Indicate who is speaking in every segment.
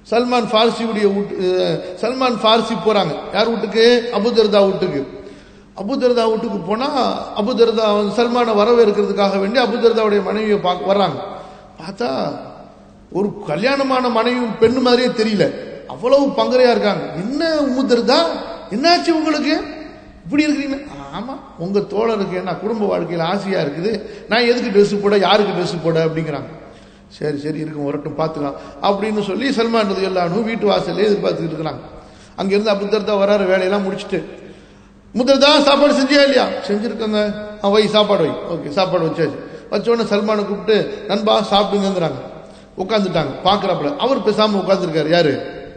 Speaker 1: சல்மான் ஃபார்சியுடைய வீட்டு அஹ், சல்மான் ஃபார்சி போறாங்க யார் வீட்டுக்கு அபுதர்தா வீட்டுக்கு அபுதர்தா வீட்டுக்கு போனா அபுதர்தா வந்து சல்மானை வரவேற்கிறதுக்காக வேண்டி அபுதர்தாவுடைய மனைவியை பார்க்க வர்றாங்க பார்த்தா ஒரு கல்யாணமான மனைவி பெண்ணு மாதிரியே தெரியல அவ்வளவு பங்கரையா இருக்காங்க என்ன உமுதர்தா என்னாச்சு உங்களுக்கு இப்படி இருக்கிறீங்க ஆமா உங்க தோழருக்கு என்ன குடும்ப வாழ்க்கையில் ஆசையா இருக்குது நான் எதுக்கு Dress போட யாருக்கு Dress போட அப்படிங்கிறாங்க சரி சரி இருக்கும் வரட்டும் பார்த்துக்கலாம் அப்படின்னு சொல்லி சல்மான் ரதி எல்லாரும் வீட்டு வாசல்லே எதிர்பார்த்துக்கிட்டு இருக்கிறாங்க அங்கிருந்து அபுதர்தா வராரு வேலையெல்லாம் முடிச்சுட்டு முதல்தா சாப்பாடு செஞ்சியா இல்லையா செஞ்சிருக்கோங்க ஆ வை சாப்பாடு வை ஓகே சாப்பாடு வச்சாச்சு வச்ச உடனே சல்மானை கூப்பிட்டு நண்பா சாப்பிடுங்கிறாங்க உட்காந்துட்டாங்க பார்க்குறாப்புல அவர் பேசாம உட்காந்துருக்காரு யாரு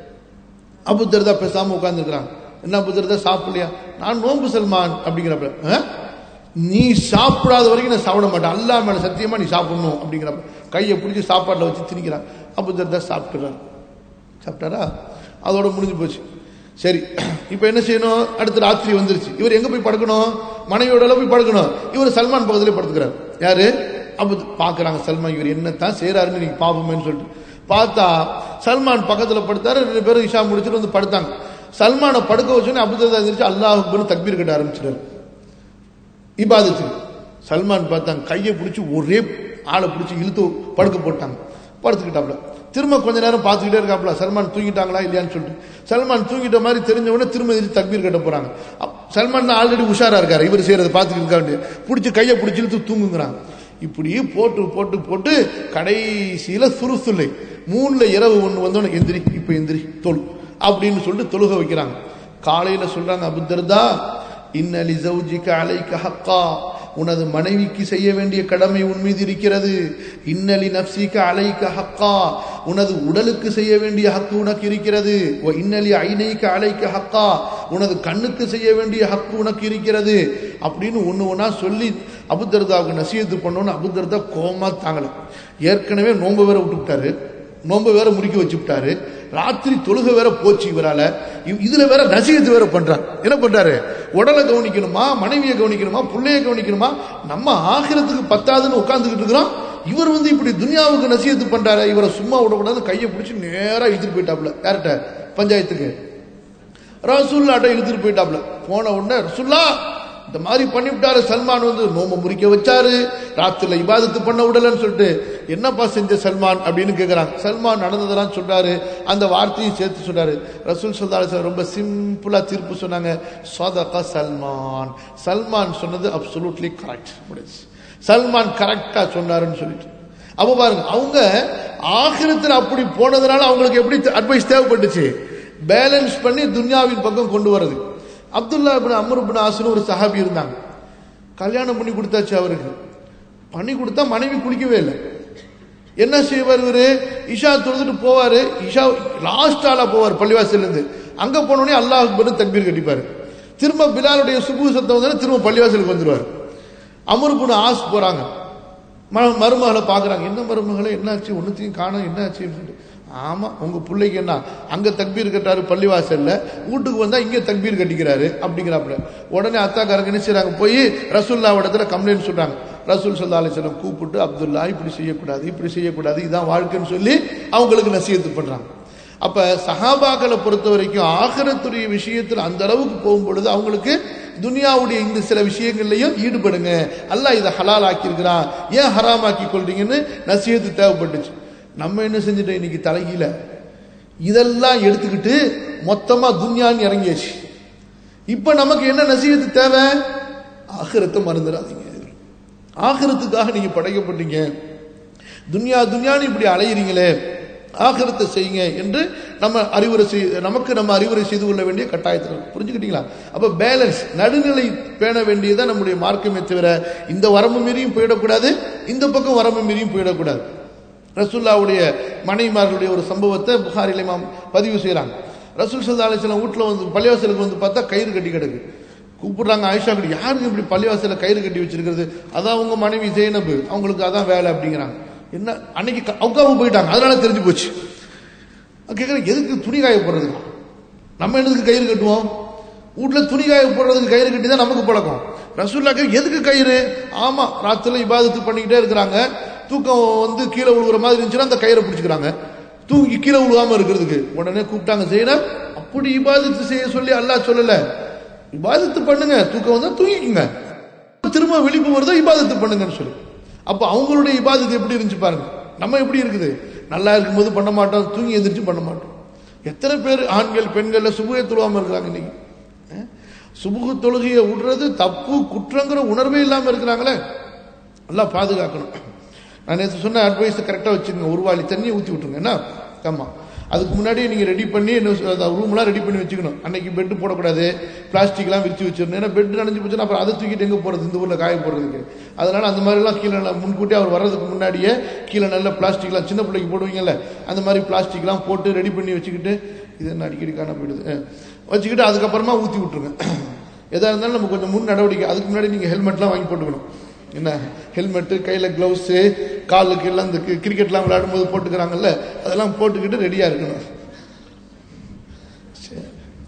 Speaker 1: அபுதர்தா பேசாம உட்காந்துருக்காங்க என்ன அபுதர்தா சாப்பிடலையா நான் நோன்பு சல்மான் அப்படிங்கிறப்ப "ஆ? நீ சாப்பிடாத வரைக்கும் நான் சாப்பிட மாட்டேன் அல்லா மேல சத்தியமா நீ சாப்பிடணும் அப்படிங்கிறப்ப கையை பிடிச்சி சாப்பாட்டில் வச்சு திணிக்கிறான் அபுதர்தா சாப்பிட்டுறாரு சாப்பிட்டாரா அதோட முடிஞ்சு போச்சு சரி இப்போ என்ன செய்யணும் அடுத்து ராத்திரி வந்துருச்சு இவர் எங்க போய் படுக்கணும் மனைவியோட போய் படுக்கணும் இவர் சல்மான் பக்கத்திலே படுத்துக்கிறார் யாரு அப்போ பார்க்கறாங்க சல்மான் இவர் என்னத்தான் செய்யறாருன்னு நீங்க பாப்போமேன்னு சொல்லிட்டு பார்த்தா சல்மான் பக்கத்துல படுத்தாரு ரெண்டு பேரும் இஷா முடிச்சுட்டு வந்து படுத்தாங்க சல்மானை படுக்க வச்சோன்னே அபுதா இருந்துச்சு அல்லாஹ் அக்பர்னு தக்பீர் கட்ட ஆரம்பிச்சிட்டாரு இபாதத்து சல்மான் பார்த்தாங்க கையை பிடிச்சி ஒரே ஆளை பிடிச்சி இழுத்து படுக்க போட்டாங்க படுத்துக்கிட்டாப்ல திரும்ப கொஞ்ச நேரம் பார்த்துக்கிட்டே இருக்காப்ல சல்மான் தூங்கிட்டாங்களா இல்லையான்னு சொல்லிட்டு சல்மான் தூங்கிட்ட மாதிரி தெரிஞ்ச உடனே திரும்ப எதிர்த்து தக்பீர் கட்ட போறாங்க அப்- சல்மான் தான் ஆல்ரெடி உஷாரா இருக்காரு இவர் செய்யறதை பார்த்துக்கிட்டு இருக்காரு பிடிச்சி கையை பிடிச்சி இழுத்து தூங்குங்கிறாங்க இப்படி போட்டு போட்டு போட்டு கடைசியில சுறுசுல்லை மூணுல இரவு ஒண்ணு வந்தோடனே எந்திரி இப்ப எந்திரி தொழு அப்படின்னு சொல்லிட்டு தொழுக வைக்கிறாங்க காலையில சொல்றாங்க அபுத்தர்தா இன்னலி ஜௌஜிக அலைக்க ஹக்கா உனது மனைவிக்கு செய்ய வேண்டிய கடமை உன் மீது இருக்கிறது இன்னலி நப்சிக்க அலைக்க ஹக்கா உனது உடலுக்கு செய்ய வேண்டிய ஹக்கு உனக்கு இருக்கிறது வ இன்னலி ஐனைக்க அலைக்க ஹக்கா உனது கண்ணுக்கு செய்ய வேண்டிய ஹக்கு உனக்கு இருக்கிறது அப்படின்னு ஒண்ணு ஒண்ணா சொல்லி அபுதர்தாவுக்கு நசியத்து பண்ணோன்னு அபுதர்தா கோமா தாங்கல ஏற்கனவே நோன்பு வேற விட்டுவிட்டாரு நோன்பு வேற முறிக்க வச்சுட்டாரு ராத்திரி தொழுக வேற போச்சு இவரால இவ்- இதுல வேற நசிகத்து வேற பண்றார் என்ன பண்றாரு உடலை கவனிக்கணுமா மனைவியை கவனிக்கணுமா பிள்ளைய கவனிக்கணுமா நம்ம ஆகிரத்துக்கு பத்தாதுன்னு உட்கார்ந்துகிட்டு இருக்கிறோம் இவர் வந்து இப்படி துனியாவுக்கு நசியத்து பண்றாரு இவரை சும்மா விடக்கூடாது கையை பிடிச்சி நேரா இழுத்துட்டு போயிட்டாப்ல யார்கிட்ட பஞ்சாயத்துக்கு ரசூல்லாட்ட இழுத்துட்டு போயிட்டாப்ல போன உடனே ரசூல்லா இந்த மாதிரி பண்ணிவிட்டாரு சல்மான் வந்து நோம்ப முறிக்க வச்சாரு ராத்திரில இபாதத்து பண்ண விடலன்னு சொல்லிட்டு என்னப்பா செஞ்ச சல்மான் அப்படின்னு கேக்குறாங்க சல்மான் நடந்ததெல்லாம் சொல்றாரு அந்த வார்த்தையும் சேர்த்து சொல்றாரு ரசூல் சல்லா ரொம்ப சிம்பிளா தீர்ப்பு சொன்னாங்க சதக சல்மான் சல்மான் சொன்னது அப்சல்யூட்லி கரெக்ட் முடிச்சு சல்மான் கரெக்டா சொன்னாருன்னு சொல்லிட்டு அப்ப பாருங்க அவங்க ஆகிரத்தில் அப்படி போனதுனால அவங்களுக்கு எப்படி அட்வைஸ் தேவைப்பட்டுச்சு பேலன்ஸ் பண்ணி துன்யாவின் பக்கம் கொண்டு வர்றது அப்துல்லா இப்னு அம்ர் இப்னு ஆஸ்னு ஒரு சஹாபி இருந்தாங்க கல்யாணம் பண்ணி கொடுத்தாச்சு அவருக்கு பண்ணி கொடுத்தா மனைவி குளிக்கவே இல்லை என்ன செய்வார் இவரு இஷா தொழுதுட்டு போவாரு இஷா லாஸ்ட் ஆளா போவார் பள்ளிவாசல்ல இருந்து அங்க போனோடனே அல்லாஹ் அக்பர்னு தக்பீர் கட்டிப்பாரு திரும்ப பிலாலுடைய சுபு சத்தம் வந்தோடனே திரும்ப பள்ளிவாசலுக்கு வந்துருவார் அமருப்புன்னு ஆஸ் போறாங்க ம- மருமகளை பார்க்குறாங்க என்ன மருமகளை என்னாச்சு ஒன்றுத்தையும் காணோம் என்னாச்சுன்னு சொல்லிட்டு ஆமாம் உங்கள் பிள்ளைக்கு என்ன அங்கே தக்பீர் கட்டாரு பள்ளிவாசல்ல வீட்டுக்கு வந்தால் இங்கே தக்பீர் கட்டிக்கிறாரு அப்படிங்கிறாப்புல உடனே அத்தாக்காரங்க என்ன செய்றாங்க போய் ரசூல்லா இடத்துல கம்ப்ளைண்ட் சொல்கிறாங்க ரசூல் சல்லா அலிஸ்லாம் கூப்பிட்டு அப்துல்லா இப்படி செய்யக்கூடாது இப்படி செய்யக்கூடாது இதான் வாழ்க்கைன்னு சொல்லி அவங்களுக்கு நசீகத்து பண்ணுறாங்க அப்ப சஹாபாக்களை பொறுத்த வரைக்கும் ஆகரத்துடைய விஷயத்தில் அந்த அளவுக்கு போகும் பொழுது அவங்களுக்கு துனியாவுடைய இந்த சில விஷயங்கள்லையும் ஈடுபடுங்க அல்லாஹ் இதை ஹலால் ஆக்கியிருக்கிறான் ஏன் ஹராம் ஆக்கி கொள்றீங்கன்னு நசியத்து தேவைப்பட்டுச்சு நம்ம என்ன செஞ்சுட்டோம் இன்னைக்கு தலைகீழ இதெல்லாம் எடுத்துக்கிட்டு மொத்தமா துன்யான்னு இறங்கியாச்சு இப்ப நமக்கு என்ன நசீகத்து தேவை ஆகிரத்தை மறந்துடாதீங்க ஆகிரத்துக்காக நீங்க படைக்கப்பட்டீங்க துன்யா துன்யான்னு இப்படி அலையிறீங்களே ஆகிரத்தை செய்யுங்க என்று நம்ம அறிவுரை செய் நமக்கு நம்ம அறிவுரை செய்து கொள்ள வேண்டிய கட்டாயத்தில் புரிஞ்சுக்கிட்டீங்களா அப்ப பேலன்ஸ் நடுநிலை பேண வேண்டியதான் நம்முடைய மார்க்கமே தவிர இந்த வரம்பு மீறியும் போயிடக்கூடாது இந்த பக்கம் வரம்பு மீறியும் போயிடக்கூடாது ரசூல்லாவுடைய மனைவிமார்களுடைய ஒரு சம்பவத்தை புகாரில் இமாம் பதிவு செய்கிறாங்க ரசூல் சல்லா அலிஸ்லாம் வீட்டில் வந்து பள்ளிவாசலுக்கு வந்து பார்த்தா கயிறு கட்டி கிடக்கு கூப்பிடுறாங்க ஆயிஷா கிட்ட யாருக்கு இப்படி பள்ளிவாசல கயிறு கட்டி வச்சிருக்கிறது அதான் உங்க மனைவி ஜெயனபு அவங்களுக்கு அதான் வேலை அப்படிங்கிறாங்க என்ன அன்னைக்கு க- அவுக்காம போயிட்டாங்க அதனால தெரிஞ்சு போச்சு கேட்குறேன் எதுக்கு துணி காய போடுறதுக்கு நம்ம என்னதுக்கு கயிறு கட்டுவோம் வீட்டில் துணி காய போடுறதுக்கு கயிறு கட்டி தான் நமக்கு பழக்கம் ரசூல்லாக்கு எதுக்கு கயிறு ஆமா ராத்திரில இபாதத்து பண்ணிக்கிட்டே இருக்கிறாங்க தூக்கம் வந்து கீழே விழுகிற மாதிரி இருந்துச்சுன்னா அந்த கயிறை பிடிச்சிக்கிறாங்க தூங்கி கீழே விழுவாம இருக்கிறதுக்கு உடனே கூப்பிட்டாங்க செய்யணும் அப்படி இபாதத்து செய்ய சொல்லி அல்லாஹ் சொல்லல இபாதத்து பண்ணுங்க தூக்கம் வந்தா தூங்கிக்குங்க திரும்ப விழிப்பு வருதோ இபாதத்து பண்ணுங்கன்னு சொல்லி அப்ப அவங்களுடைய இபாதத்து எப்படி இருந்துச்சு பாருங்க நம்ம எப்படி இருக்குது நல்லா இருக்கும்போது பண்ண மாட்டோம் தூங்கி எந்திரிச்சு பண்ண மாட்டோம் எத்தனை பேர் ஆண்கள் பெண்கள்ல சுபுகை தொழுவாம இருக்கிறாங்க இன்னைக்கு அஹ்? சுபுகு தொழுகையை விடுறது தப்பு குற்றங்கிற உணர்வே இல்லாம இருக்கிறாங்களே நல்லா பாதுகாக்கணும் நான் நேற்று சொன்ன அட்வைஸ் கரெக்டாக வச்சுக்கோங்க ஒரு வாளி தண்ணியை ஊற்றி விட்டுருங்க என்ன ஆமாம் அதுக்கு முன்னாடி நீங்கள் ரெடி பண்ணி ரூம்லாம் ரெடி பண்ணி வச்சுக்கணும் அன்னைக்கு பெட்டு போடக்கூடாது பிளாஸ்டிக்லாம் விரிச்சு வச்சிடணும் ஏன்னா பெட் நனைஞ்சு போச்சுன்னா அப்புறம் அதை தூக்கிட்டு எங்கே போகிறது இந்த ஊரில் காய போடுறதுக்கு அதனால அந்த மாதிரிலாம் கீழே நல்லா முன்கூட்டி அவர் வர்றதுக்கு முன்னாடியே கீழே நல்ல பிளாஸ்டிக்லாம் சின்ன பிள்ளைக்கு போடுவீங்கல்ல அந்த மாதிரி பிளாஸ்டிக்லாம் போட்டு ரெடி பண்ணி வச்சுக்கிட்டு இது என்ன அடிக்கடி காண போயிடுது அஹ். வச்சுக்கிட்டு அதுக்கப்புறமா ஊற்றி விட்டுருங்க எதாக இருந்தாலும் நம்ம கொஞ்சம் முன் நடவடிக்கை அதுக்கு முன்னாடி நீங்கள் ஹெல்மெட்லாம் வாங்கி போட்டுக்கணும் என்ன ஹெல்மெட்டு கையில் க்ளவுஸு காலுக்கு எல்லாம் இந்த கி- கிரிக்கெட்லாம் விளையாடும்போது போட்டுக்கிறாங்கல்ல அதெல்லாம் போட்டுக்கிட்டு ரெடியாக இருக்கணும் சரி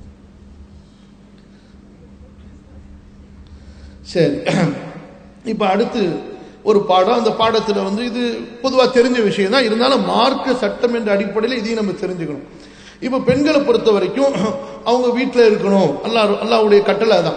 Speaker 1: சரி இப்போ அடுத்து ஒரு பாடம் அந்த பாடத்தில் வந்து இது பொதுவாக தெரிஞ்ச விஷயம் தான் இருந்தாலும் மார்க்க சட்டம் என்ற அடிப்படையில் இதையும் நம்ம தெரிஞ்சுக்கணும் இப்போ பெண்களை பொறுத்த வரைக்கும் அவங்க வீட்டில் இருக்கணும் அல்லாஹ் அல்லாஹ்வுடைய கட்டளை தான்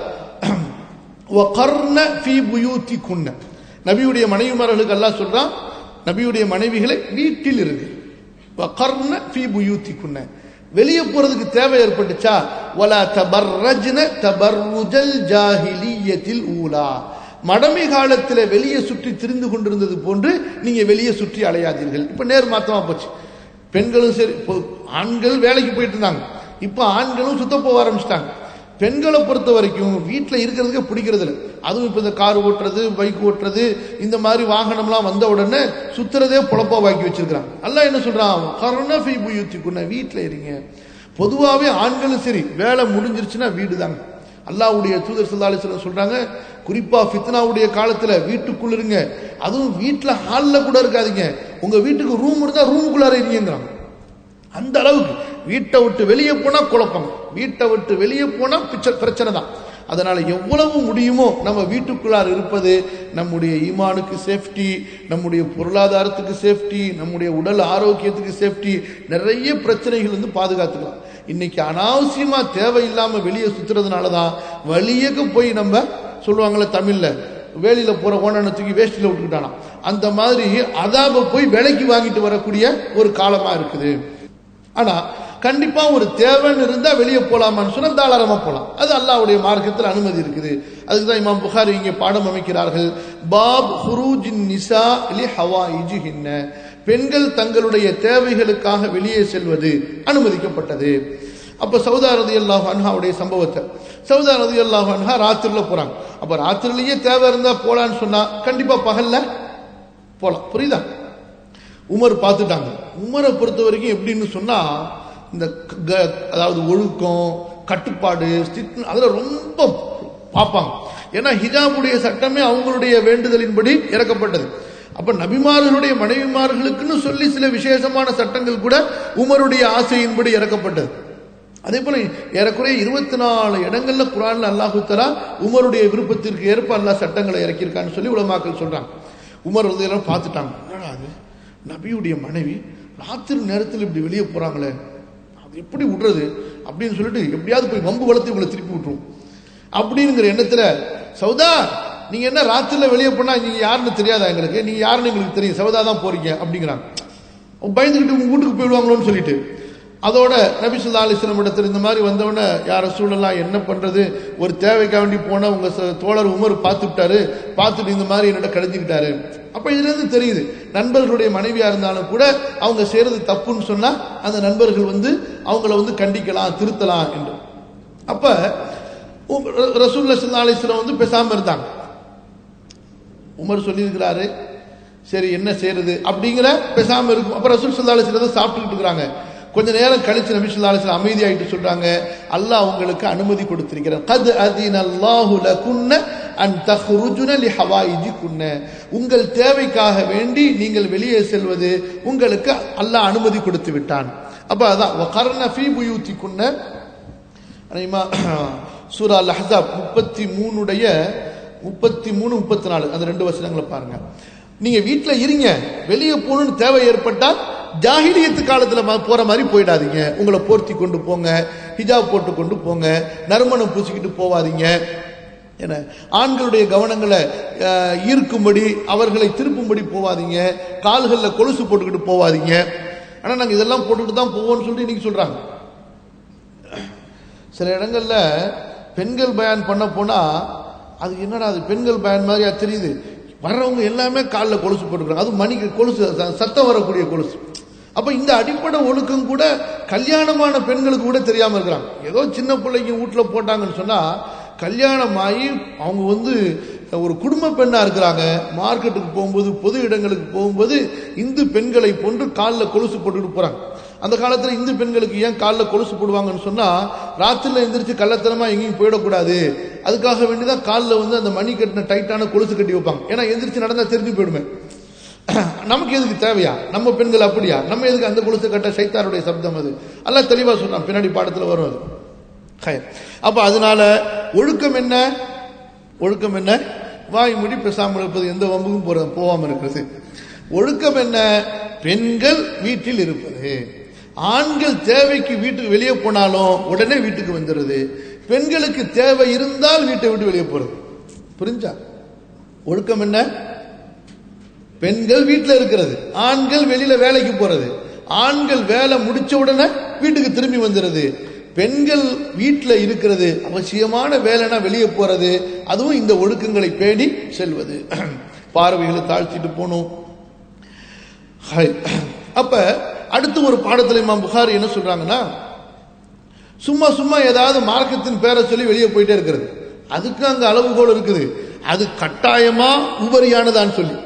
Speaker 1: வகர்ன ஃபீ புயூத்திக்குன்ன நபியுடைய மனைவிமார்களுக்கு அல்லாஹ் சொல்றான் நபியுடைய மனைவிகளை வீட்டில் இருக்கு வகர்ன ஃபீ புயூத்திக்குன்ன வெளியே போறதுக்கு தேவை ஏற்பட்டுச்சா வலா தபர்ரஜ்ன தபர்ருஜல் ஜாஹிலியத்தில் ஊலா மடமை காலத்துல வெளியே சுற்றி திரிந்து கொண்டிருந்தது போன்று நீங்க வெளியே சுற்றி அலையாதீர்கள் இப்ப நேர் மாத்தமா போச்சு பெண்களும் சரி பொ- ஆண்கள் வேலைக்கு போயிட்டு இருந்தாங்க இப்ப ஆண்களும் சுத்த போக ஆரம்பிச்சிட்டாங்க பெண்களை பொறுத்த வரைக்கும் வீட்டில் இருக்கிறதுக்கே பிடிக்கிறது இல்லை அதுவும் இப்போ இந்த கார் ஓட்டுறது பைக் ஓட்டுறது இந்த மாதிரி வாகனம்லாம் வந்த உடனே சுத்துறதே பொழப்பா வாக்கி வச்சிருக்கிறாங்க அல்லாஹ் என்ன சொல்றான் கருணா ஃபை புயுத்திக்குன்ன வீட்டில் இருங்க பொதுவாகவே ஆண்களும் சரி வேலை முடிஞ்சிருச்சுன்னா வீடு தாங்க அல்லாஹ்வுடைய தூதர் ஸல்லல்லாஹு அலைஹி வஸல்லம் சொல்றாங்க குறிப்பா ஃபித்னாவுடைய காலத்துல வீட்டுக்குள்ள இருங்க அதுவும் வீட்டுல ஹால்ல கூட இருக்காதீங்க உங்க வீட்டுக்கு ரூம் இருந்தா ரூமுக்குள்ளார இருங்கிறாங்க அந்த அளவுக்கு வீட்டை விட்டு வெளியே போனா குழப்பம் வீட்டை விட்டு வெளியே போனா பிச்ச- பிரச்சனை தான் அதனால எவ்வளவு முடியுமோ நம்ம வீட்டுக்குள்ளார் இருப்பது நம்முடைய ஈமானுக்கு சேஃப்டி நம்முடைய பொருளாதாரத்துக்கு சேஃப்டி நம்முடைய உடல் ஆரோக்கியத்துக்கு சேஃப்டி நிறைய பிரச்சனைகள் வந்து பாதுகாத்துக்கலாம் இன்னைக்கு அனாவசியமா தேவையில்லாம வெளியே சுத்துறதுனால தான் வழியக்கு போய் நம்ம சொல்லுவாங்கல்ல தமிழ்ல வேலியில போற ஓனனை தூக்கி வேஷ்டில விட்டுக்கிட்டானா அந்த மாதிரி அதாப போய் விலைக்கு வாங்கிட்டு வரக்கூடிய ஒரு காலமா இருக்குது ஆனா கண்டிப்பா ஒரு தேவைன்னு இருந்தா வெளியே போலாமான்னு சொன்னா தாராளமா போலாம் அது அல்லாஹ்வுடைய மார்க்கத்தில் அனுமதி இருக்குது அதுக்கு தான் இமாம் புகாரி இங்கே பாடம் அமைக்கிறார்கள் பாப் ஹுரூஜின் நிசா லி ஹவாயிஜுஹின்ன பெண்கள் தங்களுடைய தேவைகளுக்காக வெளியே செல்வது அனுமதிக்கப்பட்டது அப்ப சௌதா ரதி அல்லாஹ் அன்ஹாவுடைய சம்பவத்தை சௌதா ரதி அல்லாஹ் அன்ஹா ராத்திரில போறாங்க அப்ப ராத்திரிலேயே தேவை இருந்தா போலான்னு சொன்னா கண்டிப்பா பகல்ல போலாம் புரியுதா உமர் பார்த்துட்டாங்க உமரை பொறுத்த வரைக்கும் எப்படின்னு சொன்னா இந்த க- அதாவது ஒழுக்கம் கட்டுப்பாடு ஸ்டிட் அதுல ரொம்ப பார்ப்பாங்க ஏன்னா ஹிஜாபுடைய சட்டமே அவங்களுடைய வேண்டுதலின்படி இறக்கப்பட்டது அப்ப நபிமார்களுடைய மனைவிமார்களுக்குன்னு சொல்லி சில விசேஷமான சட்டங்கள் கூட உமருடைய ஆசையின்படி இறக்கப்பட்டது அதே போல ஏறக்குறைய இருபத்தி நாலு இடங்கள்ல குரான்ல அல்லாஹு தஆலா உமருடைய விருப்பத்திற்கு ஏற்ப அல்லாஹ் சட்டங்களை இறக்கியிருக்கான்னு சொல்லி உலமாக்கள் சொல்றாங்க உமர் வந்து எல்லாம் பார்த்துட்டாங்க என்னடா அது நபியுடைய மனைவி ராத்திரி நேரத்தில் இப்படி வெளியே போறாங்களே அது எப்படி விடுறது அப்படின்னு சொல்லிட்டு எப்படியாவது போய் வம்பு வளர்த்து இவங்களை திருப்பி விட்டுரும் அப்படிங்கிற எண்ணத்துல சௌதா நீங்க என்ன ராத்திரில வெளியே போனா நீங்க யாருன்னு தெரியாதா எங்களுக்கு நீங்க யாருன்னு எங்களுக்கு தெரியும் சௌதா தான் போறீங்க அப்படிங்கிறாங்க அவங்க பயந்துக்கிட்டு உங்க வீட்டுக்கு போயிடுவாங்களோன்னு சொல்லிட்டு அதோட நபி சொல்லா அலிஸ்லம் இடத்துல இந்த மாதிரி வந்தவொடனே யார சூழலாம் என்ன பண்றது ஒரு தேவைக்காக வேண்டி போன உங்க ச- தோழர் உமர் பார்த்துட்டாரு பார்த்துட்டு இந்த மாதிரி என்னோட கழிஞ்சுக்கிட்டாரு அப்ப இதுல இருந்து தெரியுது நண்பர்களுடைய மனைவியா இருந்தாலும் கூட அவங்க செய்யறது தப்புன்னு சொன்னா அந்த நண்பர்கள் வந்து அவங்கள வந்து கண்டிக்கலாம் திருத்தலாம் என்று அப்ப உம் ர- ரசூலுல்லாஹி ஸல்லல்லாஹு அலைஹி வஸல்லம் வந்து பேசாம இருந்தாங்க உமர் சொல்லியிருக்கிறாரு சரி என்ன செய்யறது அப்படிங்கிற பேசாம இருக்கும் அப்ப ரசூல் ஸல்லல்லாஹு அலைஹி வஸல்லம் சாப்பிட்டுக்கிட்டு இருக்கிறாங்க கொஞ்ச நேரம் கழிச்சு நபி ஸல்லல்லாஹு அலைஹி வஸல்லம் அமைதியாயிட்டு சொல்றாங்க அல்லாஹ் உங்களுக்கு அனுமதி கொடுத்திருக்கிறார் கத் அதினல்லாஹு லகுன்ன அன் தஹ்ருஜுன லிஹவாயிஜிகுன்ன உங்கள் தேவைக்காக வேண்டி நீங்கள் வெளியே செல்வது உங்களுக்கு அல்லாஹ் அனுமதி கொடுத்து விட்டான் அப்ப அதான் வகர்ன ஃபீ புயூத்திகுன்ன அனைமா சூரா அல் அஹ்ஸாப் முப்பத்தி மூணுடைய முப்பத்தி மூணு முப்பத்தி நாலு அந்த ரெண்டு வசனங்களை பாருங்க நீங்க வீட்டில் இருங்க வெளியே போகணும்னு தேவை ஏற்பட்டால் ஜாகிலியத்து காலத்துல ம- போற மாதிரி போயிடாதீங்க உங்களை போர்த்தி கொண்டு போங்க ஹிஜாப் போட்டு கொண்டு போங்க நறுமணம் பூசிக்கிட்டு போவாதீங்க என ஆண்களுடைய கவனங்களை அஹ், ஈர்க்கும்படி அவர்களை திருப்பும்படி போவாதீங்க கால்களில் கொலுசு போட்டுக்கிட்டு போவாதீங்க ஆனா நாங்க இதெல்லாம் போட்டுக்கிட்டு தான் போவோம்னு சொல்லிட்டு இன்னைக்கு சொல்றாங்க சில இடங்கள்ல பெண்கள் பயான் பண்ண போனா அது என்னடா அது பெண்கள் பயான் மாதிரியா தெரியுது வர்றவங்க எல்லாமே காலில் கொலுசு போட்டுக்கிறாங்க அது மணிக்கு கொலுசு ச- சத்தம் வரக்கூடிய கொலுசு அப்ப இந்த அடிப்படை ஒழுக்கம் கூட கல்யாணமான பெண்களுக்கு கூட தெரியாம இருக்கிறாங்க ஏதோ சின்ன பிள்ளைங்க வீட்டுல போட்டாங்கன்னு சொன்னா கல்யாணம் ஆகி அவங்க வந்து ஒரு குடும்ப பெண்ணா இருக்கிறாங்க மார்க்கெட்டுக்கு போகும்போது பொது இடங்களுக்கு போகும்போது இந்து பெண்களை போன்று காலில் கொலுசு போட்டுட்டு போறாங்க அந்த காலத்துல இந்து பெண்களுக்கு ஏன் காலில் கொலுசு போடுவாங்கன்னு சொன்னா ராத்திரில எந்திரிச்சு கள்ளத்தனமா எங்கேயும் போயிடக்கூடாது அதுக்காக வேண்டிதான் காலில் வந்து அந்த மணி கட்டின டைட்டான கொலுசு கட்டி வைப்பாங்க ஏன்னா எந்திரிச்சு நடந்தா தெரிஞ்சு போயிடுமே நமக்கு எதுக்கு தேவையா நம்ம பெண்கள் அப்படியா நம்ம எதுக்கு அந்த கொலுசு கட்ட சைத்தாருடைய சப்தம் அது எல்லாம் தெளிவா சொன்னான் பின்னாடி பாடத்துல வரும் அது ஹை. அப்ப அதனால ஒழுக்கம் என்ன ஒழுக்கம் என்ன வாய் மூடி பேசாமல் இருப்பது எந்த வம்புக்கும் போற போகாம இருக்கிறது ஒழுக்கம் என்ன பெண்கள் வீட்டில் இருப்பது ஆண்கள் தேவைக்கு வீட்டுக்கு வெளியே போனாலும் உடனே வீட்டுக்கு வந்துடுது பெண்களுக்கு தேவை இருந்தால் வீட்டை விட்டு வெளியே போறது புரிஞ்சா ஒழுக்கம் என்ன பெண்கள் வீட்டில் இருக்கிறது ஆண்கள் வெளியில வேலைக்கு போறது ஆண்கள் வேலை முடிச்ச உடனே வீட்டுக்கு திரும்பி வந்துடுது பெண்கள் வீட்டில் இருக்கிறது அவசியமான வேலைனா வெளியே போறது அதுவும் இந்த ஒழுக்கங்களை பேணி செல்வது பார்வைகளை தாழ்த்திட்டு போகணும் ஹை. அப்ப அடுத்து ஒரு பாடத்துல இமாம் புகாரி என்ன சொல்றாங்கன்னா சும்மா சும்மா ஏதாவது மார்க்கத்தின் பேரை சொல்லி வெளியே போயிட்டே இருக்கிறது அதுக்கு அங்க அளவுகோல் இருக்குது அது கட்டாயமா உபரியானதான்னு சொல்லி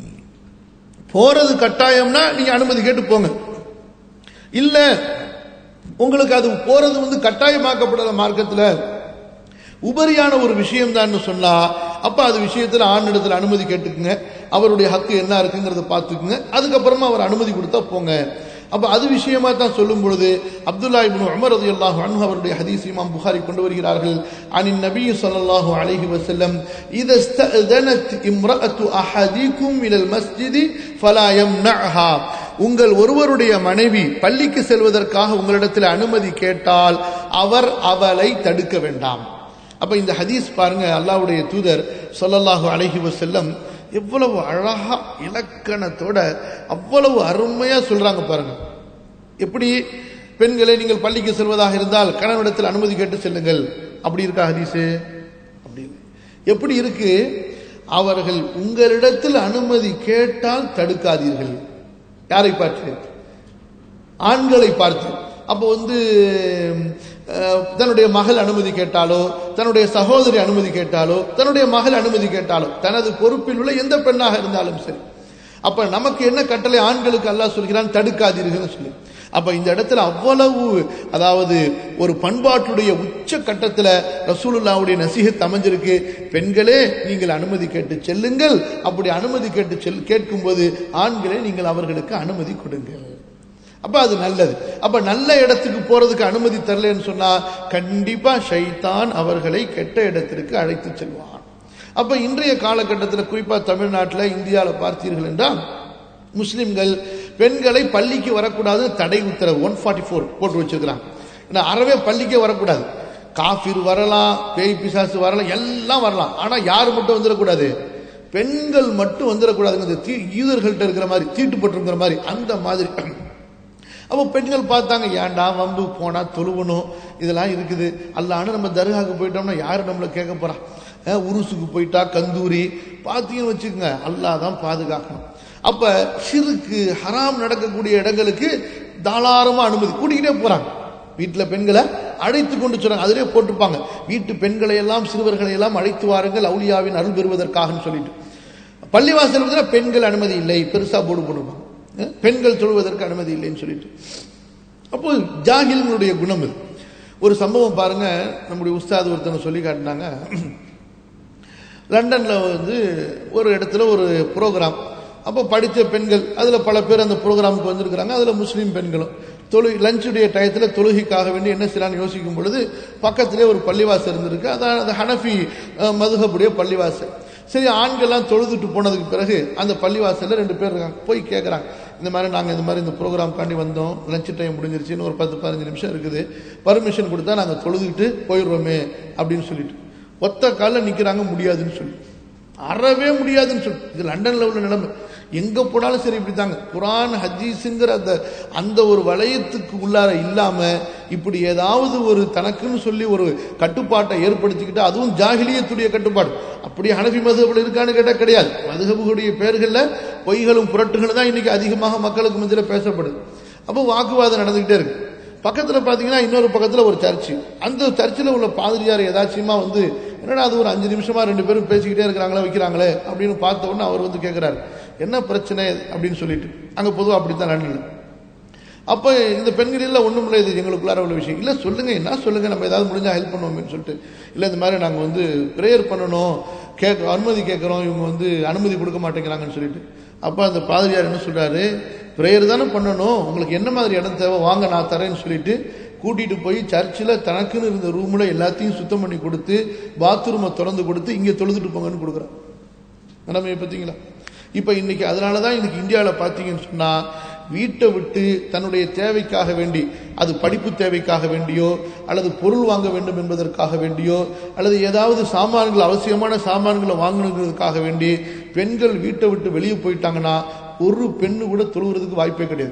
Speaker 1: போறது கட்டாயம்னா நீங்க அனுமதி கேட்டு போங்க இல்ல உங்களுக்கு அது போறது வந்து கட்டாயமாக்கப்படல மார்க்கத்துல உபரியான ஒரு விஷயம் தான் சொன்னா அப்ப அது விஷயத்துல ஆண் இடத்துல அனுமதி கேட்டுக்குங்க அவருடைய ஹக்கு என்ன இருக்குங்கிறத பார்த்துக்குங்க அதுக்கப்புறமா அவர் அனுமதி கொடுத்தா போங்க அப்ப அது விஷயமா தான் சொல்லும் பொழுது அப்துல்லா இப்னு உமர் ரலியல்லாஹு அன்ஹு அவருடைய ஹதீஸ் இமாம் புகாரி கொண்டு வருகிறார்கள் அனின் நபி ஸல்லல்லாஹு அலைஹி வஸல்லம் இத ஸ்தஅதனத் இம்ரஅத்து அஹதிக்கும் இலல் மஸ்ஜிதி ஃபலா யம்னஅஹா உங்கள் ஒருவருடைய மனைவி பள்ளிக்கு செல்வதற்காக உங்களிடத்தில் அனுமதி கேட்டால் அவர் அவளை தடுக்க வேண்டாம் அப்ப இந்த ஹதீஸ் பாருங்க அல்லாஹ்வுடைய தூதர் ஸல்லல்லாஹு அலைஹி வஸல்லம் எவ்வளவு அழகா இலக்கணத்தோட அவ்வளவு அருமையா சொல்றாங்க பாருங்க எப்படி பெண்களை நீங்கள் பள்ளிக்கு செல்வதாக இருந்தால் கணவனிடத்தில் அனுமதி கேட்டு செல்லுங்கள் அப்படி இருக்கா ஹதீஸு அப்படி இல்லை. எப்படி இருக்கு அவர்கள் உங்களிடத்தில் அனுமதி கேட்டால் தடுக்காதீர்கள் யாரை பார்த்து ஆண்களை பார்த்து அப்போ வந்து அஹ், தன்னுடைய மகள் அனுமதி கேட்டாலோ தன்னுடைய சகோதரி அனுமதி கேட்டாலோ தன்னுடைய மகள் அனுமதி கேட்டாலோ தனது பொறுப்பில் உள்ள எந்த பெண்ணாக இருந்தாலும் சரி அப்ப நமக்கு என்ன கட்டளை ஆண்களுக்கு அல்லாஹ் சொல்கிறான் தடுக்காதீர்கள்னு சொல்லி அப்ப இந்த இடத்துல அவ்வளவு அதாவது ஒரு பண்பாட்டுடைய உச்ச கட்டத்துல ரசூலுல்லாவுடைய நசீகத் அமைஞ்சிருக்கு பெண்களே நீங்கள் அனுமதி கேட்டு செல்லுங்கள் அப்படி அனுமதி கேட்டு செல் கேட்கும்போது ஆண்களே நீங்கள் அவர்களுக்கு அனுமதி கொடுங்கள் அப்ப அது நல்லது அப்ப நல்ல இடத்துக்கு போறதுக்கு அனுமதி தரலன்னு சொன்னா கண்டிப்பா ஷைத்தான் அவர்களை கெட்ட இடத்திற்கு அழைத்து செல்வான் அப்ப இன்றைய காலகட்டத்தில் குறிப்பா தமிழ்நாட்டில் இந்தியாவில் பார்த்தீர்கள் என்றால் முஸ்லிம்கள் பெண்களை பள்ளிக்கு வரக்கூடாது தடை உத்தரவு ஒன் ஃபார்ட்டி ஃபோர் போட்டு வச்சிருக்கிறாங்க ஏன்னா அறவே பள்ளிக்கே வரக்கூடாது காஃபிர் வரலாம் பேய் பிசாசு வரலாம் எல்லாம் வரலாம் ஆனா யார் மட்டும் வந்துடக்கூடாது பெண்கள் மட்டும் வந்துடக்கூடாதுங்க இந்த தீ யூதர்கள்ட்ட இருக்கிற மாதிரி தீட்டுப்பட்டிருக்கிற மாதிரி அந்த மாதிரி அப்போ பெண்கள் பார்த்தாங்க ஏன்டா வம்பு போனா தொழுவணும் இதெல்லாம் இருக்குது அல்லான்னு நம்ம தர்காவுக்கு போயிட்டோம்னா யாரு நம்மளை கேட்க போறா அஹ் உருசுக்கு போயிட்டா கந்தூரி பார்த்தீங்கன்னு வச்சுக்கோங்க அல்லாஹ் தான் பாதுகாக்கணும் அப்ப சிறுக்கு ஹராம் நடக்கக்கூடிய இடங்களுக்கு தாராளமா அனுமதி கூட்டிக்கிட்டே போறாங்க வீட்டுல பெண்களை அழைத்து கொண்டு சொல்றாங்க அதிலே போட்டிருப்பாங்க வீட்டு பெண்களை எல்லாம் சிறுவர்களை எல்லாம் அழைத்து வாருங்கள் அவுலியாவின் அருள் பெறுவதற்காகன்னு சொல்லிட்டு பள்ளிவாசல் பெண்கள் அனுமதி இல்லை பெருசா போர்டு போட்டிருப்பாங்க அஹ் பெண்கள் தொழுவதற்கு அனுமதி இல்லைன்னு சொல்லிட்டு அப்போ ஜாகில்களுடைய குணம் இது ஒரு சம்பவம் பாருங்க நம்முடைய உஸ்தாத் ஒருத்தனை சொல்லி காட்டினாங்க லண்டன்ல வந்து ஒரு இடத்துல ஒரு ப்ரோக்ராம் அப்போ படித்த பெண்கள் அதில் பல பேர் அந்த ப்ரோக்ராமுக்கு வந்திருக்கிறாங்க அதில் முஸ்லீம் பெண்களும் தொழு லஞ்சுடைய டயத்தில் தொழுகைக்காக வேண்டி என்ன செய்யலாம்னு யோசிக்கும் பொழுது பக்கத்திலே ஒரு பள்ளிவாசல் இருந்திருக்கு அதான் அந்த ஹனஃபி அஹ், மதுஹபுடைய பள்ளிவாசல் சரி ஆண்கள்லாம் தொழுதுட்டு போனதுக்கு பிறகு அந்த பள்ளிவாசல்ல ரெண்டு பேர் இருக்காங்க போய் கேட்குறாங்க இந்த மாதிரி நாங்கள் இந்த மாதிரி இந்த ப்ரோக்ராம் காண்டி வந்தோம் லஞ்ச் டைம் முடிஞ்சிருச்சு இன்னும் ஒரு பத்து பதினஞ்சு நிமிஷம் இருக்குது பர்மிஷன் கொடுத்தா நாங்கள் தொழுதுகிட்டு போயிடுவோமே அப்படின்னு சொல்லிட்டு ஒத்த காலில் நிற்கிறாங்க முடியாதுன்னு சொல்லி அறவே முடியாதுன்னு சொல்லி இது லண்டன்ல உள்ள நிலைமை எங்க போனாலும் சரி இப்படி தாங்க குரான் ஹதீஸுங்கிற அந்த அந்த ஒரு வளையத்துக்கு உள்ளார இல்லாம இப்படி ஏதாவது ஒரு தனக்குன்னு சொல்லி ஒரு கட்டுப்பாட்டை ஏற்படுத்திக்கிட்டு அதுவும் ஜாகிலியத்துடைய கட்டுப்பாடு அப்படி ஹனஃபி மதுகபில் இருக்கான்னு கேட்டால் கிடையாது மதுகபுடைய பேர்களில் பொய்களும் புரட்டுகளும் தான் இன்னைக்கு அதிகமாக மக்களுக்கு மத்தியில் பேசப்படுது அப்போ வாக்குவாதம் நடந்துகிட்டே இருக்கு பக்கத்தில் பார்த்தீங்கன்னா இன்னொரு பக்கத்தில் ஒரு சர்ச்சு அந்த சர்ச்சில் உள்ள பாதிரியார் ஏதாச்சுமா வந்து என்னடா அது ஒரு அஞ்சு நிமிஷமா ரெண்டு பேரும் பேசிக்கிட்டே இருக்கிறாங்களே வைக்கிறாங்களே அப்படின்னு பார்த்த உடனே அவர் வந்து கேட்குறாரு என்ன பிரச்சனை அப்படின்னு சொல்லிட்டு அங்கே பொதுவாக அப்படித்தான் லண்டனில் அப்போ இந்த பெண்கள் எல்லாம் ஒன்றும் இல்லை இது எங்களுக்குள்ளார உள்ள விஷயம் இல்லை சொல்லுங்க என்ன சொல்லுங்க நம்ம ஏதாவது முடிஞ்சா ஹெல்ப் பண்ணுவோம்னு சொல்லிட்டு இல்லை இந்த மாதிரி நாங்கள் வந்து ப்ரேயர் பண்ணணும் கேட்க அனுமதி கேட்குறோம் இவங்க வந்து அனுமதி கொடுக்க மாட்டேங்கிறாங்கன்னு சொல்லிட்டு அப்போ அந்த பாதிரியார் என்ன சொல்றாரு ப்ரேயர் தானே பண்ணணும் உங்களுக்கு என்ன மாதிரி இடம் தேவை வாங்க நான் தரேன்னு சொல்லிட்டு கூட்டிட்டு போய் சர்ச்சில் தனக்குன்னு இருந்த ரூமில் எல்லாத்தையும் சுத்தம் பண்ணி கொடுத்து பாத்ரூமை திறந்து கொடுத்து இங்கே தொழுதுட்டு போங்கன்னு கொடுக்குறான் நிலைமையை பார்த்தீங்களா இப்போ இன்னைக்கு அதனால தான் இன்னைக்கு இந்தியாவில் பார்த்தீங்கன்னு சொன்னால் வீட்டை விட்டு தன்னுடைய தேவைக்காக வேண்டி அது படிப்பு தேவைக்காக வேண்டியோ அல்லது பொருள் வாங்க வேண்டும் என்பதற்காக வேண்டியோ அல்லது ஏதாவது சாமான்கள் அவசியமான சாமான்களை வாங்கணுங்கிறதுக்காக வேண்டி பெண்கள் வீட்டை விட்டு வெளியே போயிட்டாங்கன்னா ஒரு பெண்ணு கூட தொழுகிறதுக்கு வாய்ப்பே கிடையாது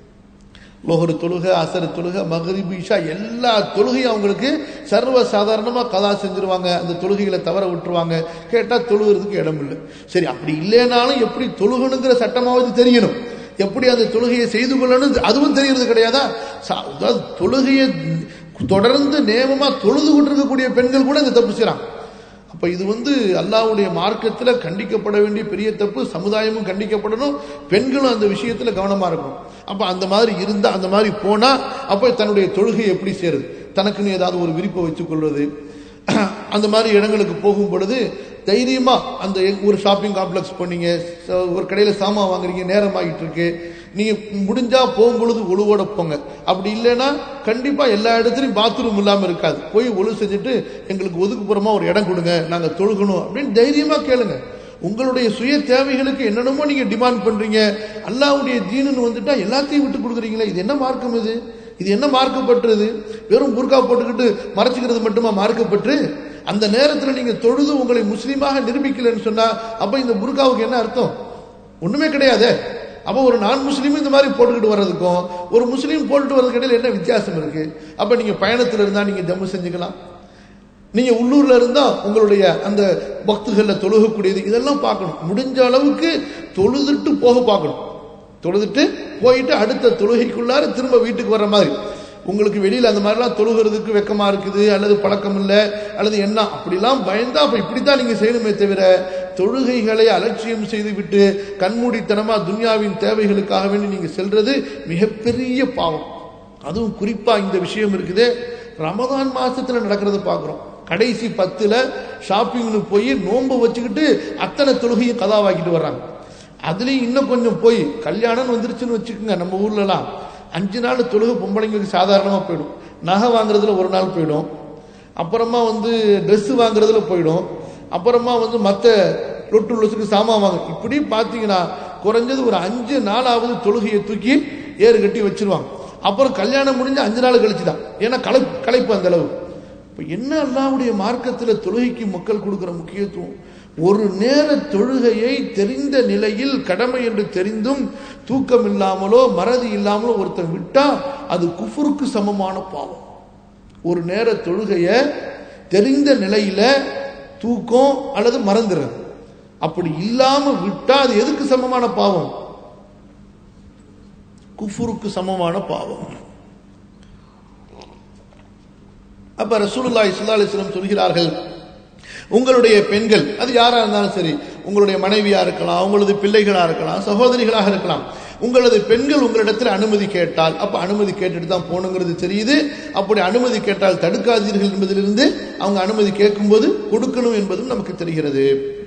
Speaker 1: லோஹரு தொழுகை அசரு தொழுகை மகரிபு இஷா எல்லா தொழுகையும் அவங்களுக்கு சர்வ சாதாரணமாக கதா செஞ்சிருவாங்க அந்த தொழுகைகளை தவற விட்டுருவாங்க கேட்டால் தொழுகிறதுக்கு இடம் இல்லை சரி அப்படி இல்லைனாலும் எப்படி தொழுகணுங்கிற சட்டமாவது தெரியணும் எப்படி அந்த தொழுகையை செய்து கொள்ளணும் அதுவும் தெரியறது கிடையாதா அதாவது தொழுகையை தொடர்ந்து நேமமா தொழுது கொண்டிருக்கக்கூடிய பெண்கள் கூட இந்த தப்பு செய்றாங்க அப்ப இது வந்து அல்லாவுடைய மார்க்கத்தில் கண்டிக்கப்பட வேண்டிய பெரிய தப்பு சமுதாயமும் கண்டிக்கப்படணும் பெண்களும் அந்த விஷயத்துல கவனமா இருக்கணும் அப்ப அந்த மாதிரி இருந்தா அந்த மாதிரி போனா அப்ப தன்னுடைய தொழுகை எப்படி சேருது தனக்குன்னு ஏதாவது ஒரு விருப்பை வச்சுக் கொள்வது அந்த மாதிரி இடங்களுக்கு போகும் பொழுது தைரியமா அந்த ஒரு ஷாப்பிங் காம்ப்ளெக்ஸ் போனீங்க ஒரு கடையில சாமான் வாங்குறீங்க நேரம் ஆகிட்டு இருக்கு நீங்க முடிஞ்சா போகும்பொழுது ஒழுவோட போங்க அப்படி இல்லைன்னா கண்டிப்பா எல்லா இடத்துலையும் பாத்ரூம் இல்லாம இருக்காது போய் ஒழு செஞ்சுட்டு எங்களுக்கு ஒதுக்குப்புறமா ஒரு இடம் கொடுங்க நாங்க தொழுகணும் அப்படின்னு தைரியமா கேளுங்க உங்களுடைய சுய தேவைகளுக்கு என்னென்னமோ நீங்க டிமாண்ட் பண்றீங்க அல்லாவுடைய தீனுன்னு வந்துட்டா எல்லாத்தையும் விட்டு கொடுக்குறீங்களே இது என்ன மார்க்கம் இது இது என்ன மார்க்கப்பட்டுறது வெறும் புர்கா போட்டுக்கிட்டு மறைச்சிக்கிறது மட்டுமா மார்க்கப்பட்டு அந்த நேரத்தில் நீங்க தொழுது உங்களை முஸ்லீமாக நிரூபிக்கலன்னு சொன்னா அப்ப இந்த புர்காவுக்கு என்ன அர்த்தம் ஒண்ணுமே கிடையாது அப்போ ஒரு நான் முஸ்லீம் இந்த மாதிரி போட்டுக்கிட்டு வர்றதுக்கும் ஒரு முஸ்லீம் போட்டுட்டு வர்றதுக்கு இடையில என்ன வித்தியாசம் இருக்கு அப்ப நீங்க பயணத்தில் இருந்தா நீங்க ஜம்மு செஞ்சுக்கலாம் நீங்க உள்ளூர்ல இருந்தா உங்களுடைய அந்த பக்துகள்ல தொழுகக்கூடியது இதெல்லாம் பார்க்கணும் முடிஞ்ச அளவுக்கு தொழுதுட்டு போக பார்க்கணும் தொழுதுட்டு போயிட்டு அடுத்த தொழுகைக்குள்ளார திரும்ப வீட்டுக்கு வர்ற மாதிரி உங்களுக்கு வெளியில் அந்த மாதிரிலாம் தொழுகிறதுக்கு வெக்கமா இருக்குது அல்லது பழக்கம் இல்லை அல்லது என்ன அப்படிலாம் பயந்தா அப்ப இப்படித்தான் நீங்க செய்யணுமே தவிர தொழுகைகளை அலட்சியம் செய்து விட்டு கண்மூடித்தனமா துன்யாவின் தேவைகளுக்காக வேண்டி நீங்க செல்றது மிகப்பெரிய பாவம் அதுவும் குறிப்பா இந்த விஷயம் இருக்குது ரமதான் மாசத்துல நடக்கிறத பாக்குறோம் கடைசி பத்துல ஷாப்பிங்னு போய் நோன்பு வச்சுக்கிட்டு அத்தனை தொழுகையும் கதாவாக்கிட்டு வர்றாங்க அதுலயும் இன்னும் கொஞ்சம் போய் கல்யாணம் வந்துருச்சுன்னு வச்சுக்கோங்க நம்ம ஊர்லலாம் அஞ்சு நாள் தொழுகை பொம்பளைங்களுக்கு சாதாரணமாக போயிடும் நகை வாங்குறதுல ஒரு நாள் போயிடும் அப்புறமா வந்து ட்ரெஸ் வாங்குறதுல போயிடும் அப்புறமா வந்து மற்ற லொட்டு லொசுக்கு சாமான் வாங்க இப்படி பார்த்தீங்கன்னா குறைஞ்சது ஒரு அஞ்சு நாளாவது தொழுகையை தூக்கி ஏறு கட்டி வச்சிருவாங்க அப்புறம் கல்யாணம் முடிஞ்சு அஞ்சு நாள் கழிச்சு தான் ஏன்னா கலை களைப்பு அந்த அளவு இப்போ என்ன அல்லாவுடைய மார்க்கத்தில் தொழுகைக்கு மக்கள் கொடுக்குற முக்கியத்துவம் ஒரு நேர தொழுகையை தெரிந்த நிலையில் கடமை என்று தெரிந்தும் தூக்கம் இல்லாமலோ மறதி இல்லாமலோ ஒருத்தன் விட்டா அது குஃபுருக்கு சமமான பாவம் ஒரு நேர தொழுகைய தெரிந்த நிலையில தூக்கம் அல்லது மறந்துடுறது அப்படி இல்லாம விட்டா அது எதுக்கு சமமான பாவம் குஃபுருக்கு சமமான பாவம் அப்ப ரசூலுல்லாஹி ஸல்லல்லாஹு அலைஹி வஸல்லம் சொல்கிறார்கள் உங்களுடைய பெண்கள் அது யாரா இருந்தாலும் சரி உங்களுடைய மனைவியா இருக்கலாம் உங்களது பிள்ளைகளா இருக்கலாம் சகோதரிகளாக இருக்கலாம் உங்களது பெண்கள் உங்களிடத்தில் அனுமதி கேட்டால் அப்ப அனுமதி கேட்டுட்டு தான் போகணுங்கிறது தெரியுது அப்படி அனுமதி கேட்டால் தடுக்காதீர்கள் என்பதிலிருந்து அவங்க அனுமதி கேட்கும்போது கொடுக்கணும் என்பதும் நமக்கு தெரிகிறது